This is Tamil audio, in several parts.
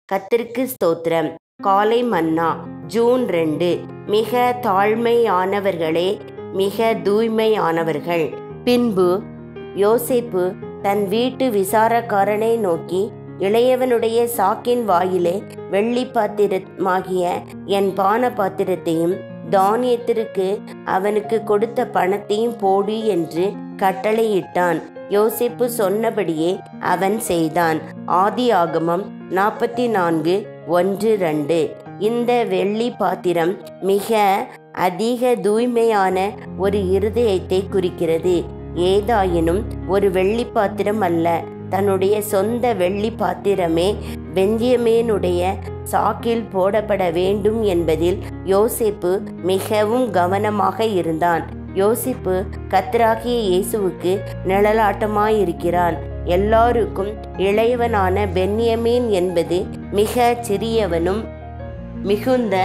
கத்திற்கு ஸ்தோத்திரம் காலை மன்னா ஜூன் ரெண்டு மிக தாழ்மையானவர்களே மிக தூய்மையானவர்கள் பின்பு யோசேப்பு தன் வீட்டு விசாரக்காரனை நோக்கி இளையவனுடைய சாக்கின் வாயிலே வெள்ளி பாத்திரமாகிய என் பான பாத்திரத்தையும் தானியத்திற்கு அவனுக்கு கொடுத்த பணத்தையும் போடு என்று கட்டளையிட்டான் யோசிப்பு சொன்னபடியே அவன் செய்தான் ஆதி ஆகமம் நாற்பத்தி நான்கு ஒன்று ரெண்டு இந்த வெள்ளி பாத்திரம் மிக அதிக தூய்மையான ஒரு இருதயத்தை குறிக்கிறது ஏதாயினும் ஒரு வெள்ளி பாத்திரம் அல்ல தன்னுடைய சொந்த வெள்ளி பாத்திரமே பெந்தியமேனுடைய சாக்கில் போடப்பட வேண்டும் என்பதில் யோசிப்பு மிகவும் கவனமாக இருந்தான் யோசிப்பு கத்தராகிய இயேசுவுக்கு நிழலாட்டமாயிருக்கிறான் எல்லாருக்கும் இளையவனான பென்யமீன் என்பது மிக சிறியவனும் மிகுந்த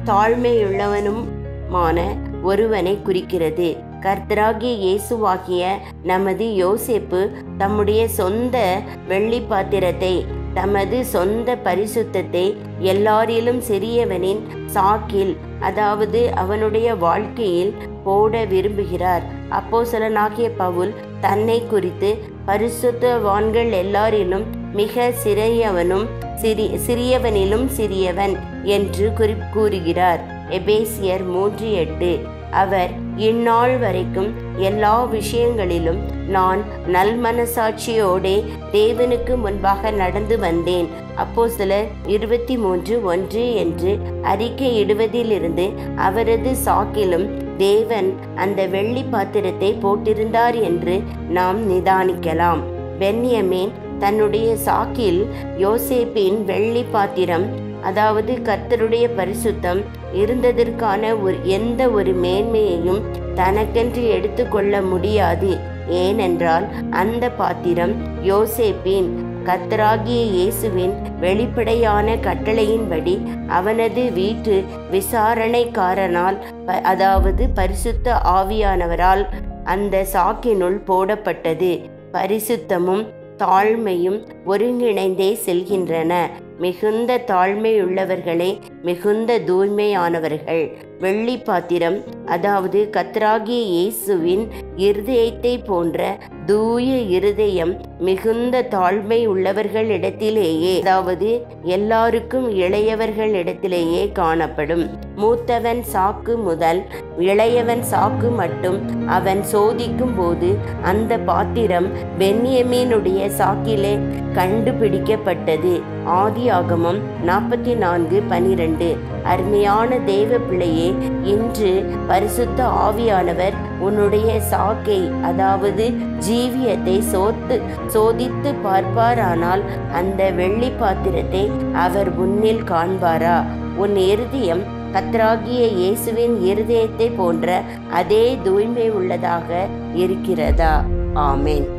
தாழ்மையுள்ளவனுமான ஒருவனை குறிக்கிறது கர்த்தராகிய இயேசுவாகிய நமது யோசேப்பு தம்முடைய சொந்த வெள்ளி பாத்திரத்தை தமது சொந்த பரிசுத்தத்தை எல்லாரிலும் சிறியவனின் சாக்கில் அதாவது அவனுடைய வாழ்க்கையில் போட விரும்புகிறார் அப்போசலனாகிய பவுல் தன்னை குறித்து பரிசுத்தவான்கள் எல்லாரிலும் மிக சிறியவனும் சிறி சிறியவனிலும் சிறியவன் என்று குறி கூறுகிறார் எபேசியர் மூன்று எட்டு அவர் இந்நாள் வரைக்கும் எல்லா விஷயங்களிலும் நான் நல்மனசாட்சியோடே தேவனுக்கு முன்பாக நடந்து வந்தேன் அப்போ சிலர் இருபத்தி மூன்று ஒன்று என்று அறிக்கையிடுவதிலிருந்து அவரது சாக்கிலும் தேவன் அந்த வெள்ளி பாத்திரத்தை போட்டிருந்தார் என்று நாம் நிதானிக்கலாம் பென்யமேன் தன்னுடைய சாக்கில் யோசேப்பின் வெள்ளி பாத்திரம் அதாவது கர்த்தருடைய பரிசுத்தம் இருந்ததற்கான ஒரு எந்த ஒரு மேன்மையையும் தனக்கென்று எடுத்துக்கொள்ள முடியாது ஏனென்றால் அந்த பாத்திரம் யோசேப்பின் கத்தராகிய இயேசுவின் வெளிப்படையான கட்டளையின்படி அவனது வீட்டு விசாரணைக்காரனால் அதாவது பரிசுத்த ஆவியானவரால் அந்த சாக்கினுள் போடப்பட்டது பரிசுத்தமும் தாழ்மையும் ஒருங்கிணைந்தே செல்கின்றன மிகுந்த தாழ்மையுள்ளவர்களே மிகுந்த தூய்மையானவர்கள் வெள்ளி பாத்திரம் அதாவது கத்ராகிய இயேசுவின் இருதயத்தை போன்ற தூய இருதயம் மிகுந்த தாழ்மை உள்ளவர்களிடத்திலேயே அதாவது எல்லாருக்கும் இளையவர்களிடத்திலேயே காணப்படும் மூத்தவன் சாக்கு முதல் இளையவன் சாக்கு மட்டும் அவன் சோதிக்கும் போது அந்த பாத்திரம் பென்யமீனுடைய சாக்கிலே கண்டுபிடிக்கப்பட்டது ஆதியாகமம் நாற்பத்தி நான்கு பனிரெண்டு அருமையான தேவ பிள்ளையே இன்று பரிசுத்த ஆவியானவர் உன்னுடைய சாக்கை அதாவது ஜீவியத்தை சோத்து சோதித்து பார்ப்பாரானால் அந்த வெள்ளி பாத்திரத்தை அவர் முன்னில் காண்பாரா உன் இருதயம் கத்ராகிய இயேசுவின் இருதயத்தை போன்ற அதே தூய்மை உள்ளதாக இருக்கிறதா ஆமேன்